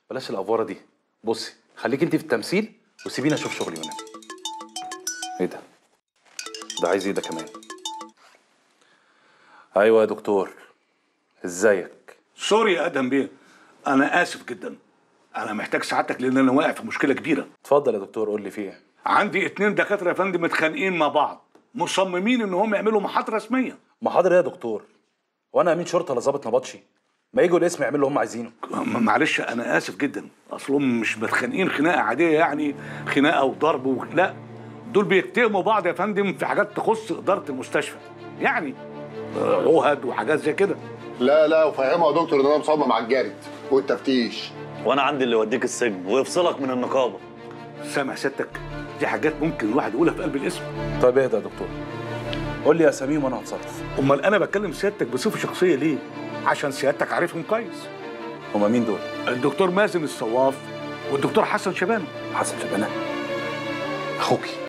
بلاش الافوره دي بصي خليك انت في التمثيل وسيبيني اشوف شغلي وانا ايه ده ده عايز ايه ده كمان ايوه يا دكتور ازيك سوري يا ادم بيه انا اسف جدا انا محتاج سعادتك لان انا واقع في مشكله كبيره اتفضل يا دكتور قول لي في ايه عندي اتنين دكاتره يا فندم متخانقين مع بعض مصممين ان هم يعملوا محاضره رسميه محاضر ايه يا دكتور وانا امين شرطه ولا ظابط نبطشي ما يجوا الاسم يعملوا اللي هم عايزينه م- معلش انا اسف جدا اصلهم مش متخانقين خناقه عاديه يعني خناقه وضرب و... لا دول بيتهموا بعض يا فندم في حاجات تخص اداره المستشفى يعني آه، عهد وحاجات زي كده لا لا وفهمه يا دكتور ان انا مصمم على الجرد والتفتيش وانا عندي اللي يوديك السجن ويفصلك من النقابه سامع سيادتك دي حاجات ممكن الواحد يقولها في قلب الاسم طيب اهدى يا دكتور قول لي اساميهم وانا هتصرف امال انا بكلم سيادتك بصفه شخصيه ليه عشان سيادتك عارفهم كويس هما مين دول الدكتور مازن الصواف والدكتور حسن شبانه حسن شبانه اخوكي